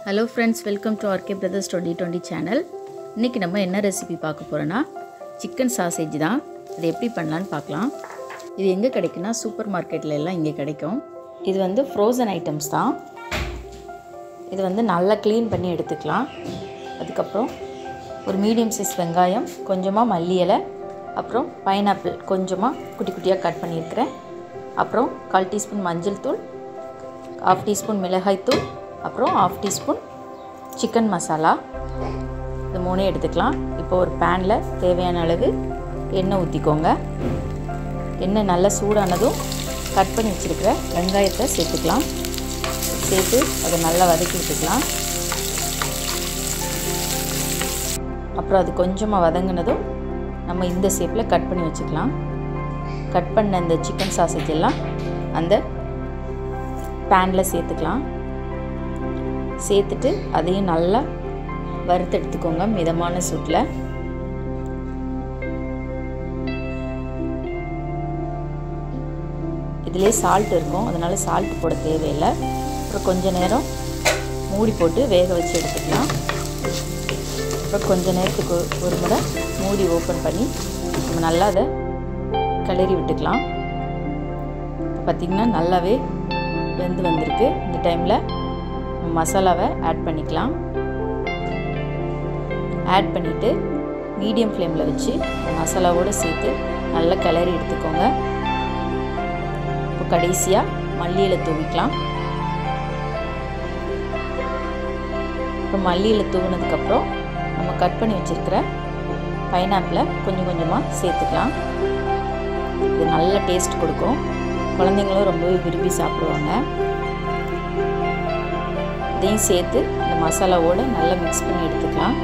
hello friends welcome to RK brothers twenty twenty channel இன்றைக்கி நம்ம என்ன ரெசிபி பார்க்க போகிறோன்னா சிக்கன் சாசேஜ் தான் இது எப்படி பண்ணலான்னு பார்க்கலாம் இது எங்கே கிடைக்குன்னா சூப்பர் மார்க்கெட்டில் எல்லாம் இங்கே கிடைக்கும் இது வந்து ஃப்ரோசன் ஐட்டம்ஸ் தான் இது வந்து நல்லா க்ளீன் பண்ணி எடுத்துக்கலாம் அதுக்கப்புறம் ஒரு மீடியம் சைஸ் வெங்காயம் கொஞ்சமாக மல்லி இலை அப்புறம் பைனாப்பிள் கொஞ்சமாக குட்டி குட்டியாக கட் பண்ணியிருக்கிறேன் அப்புறம் கால் டீஸ்பூன் மஞ்சள் தூள் ஹாஃப் டீஸ்பூன் மிளகாய் தூள் அப்புறம் ஹாஃப் டீஸ்பூன் சிக்கன் மசாலா இது மூணே எடுத்துக்கலாம் இப்போ ஒரு பேனில் தேவையான அளவு எண்ணெய் ஊற்றிக்கோங்க எண்ணெய் நல்லா சூடானதும் கட் பண்ணி வச்சுருக்கிற வெங்காயத்தை சேர்த்துக்கலாம் சேர்த்து அதை நல்லா வதக்கி விட்டுக்கலாம் அப்புறம் அது கொஞ்சமாக வதங்கினதும் நம்ம இந்த ஷேப்பில் கட் பண்ணி வச்சுக்கலாம் கட் பண்ண இந்த சிக்கன் சாசேஜ் எல்லாம் அந்த பேனில் சேர்த்துக்கலாம் சேர்த்துட்டு அதையும் நல்லா வறுத்து எடுத்துக்கோங்க மிதமான சூட்டில் இதிலே சால்ட் இருக்கும் அதனால் சால்ட் போட தேவையில்லை அப்புறம் கொஞ்ச நேரம் மூடி போட்டு வேக வச்சு எடுத்துக்கலாம் அப்புறம் கொஞ்ச நேரத்துக்கு ஒரு முறை மூடி ஓப்பன் பண்ணி நம்ம நல்லா அதை கிளறி விட்டுக்கலாம் பார்த்திங்கன்னா நல்லாவே வெந்து வந்திருக்கு இந்த டைமில் மசாலாவை ஆட் பண்ணிக்கலாம் ஆட் பண்ணிவிட்டு மீடியம் ஃப்ளேமில் வச்சு மசாலாவோடு சேர்த்து நல்லா கிளறி எடுத்துக்கோங்க இப்போ கடைசியாக மல்லியில் தூவிக்கலாம் இப்போ மல்லியில் தூவினதுக்கப்புறம் நம்ம கட் பண்ணி வச்சுருக்கிற பைனாப்பிளை கொஞ்சம் கொஞ்சமாக சேர்த்துக்கலாம் இது நல்ல டேஸ்ட் கொடுக்கும் குழந்தைங்களும் ரொம்பவே விரும்பி சாப்பிடுவாங்க இதையும் சேர்த்து இந்த மசாலாவோடு நல்லா மிக்ஸ் பண்ணி எடுத்துக்கலாம்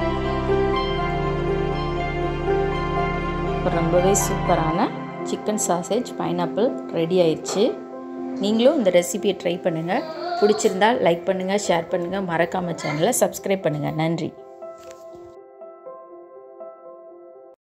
இப்போ ரொம்பவே சூப்பரான சிக்கன் சாசேஜ் பைனாப்பிள் ரெடி ஆயிடுச்சு நீங்களும் இந்த ரெசிபியை ட்ரை பண்ணுங்கள் பிடிச்சிருந்தால் லைக் பண்ணுங்கள் ஷேர் பண்ணுங்கள் மறக்காமல் சேனலை சப்ஸ்கிரைப் பண்ணுங்கள் நன்றி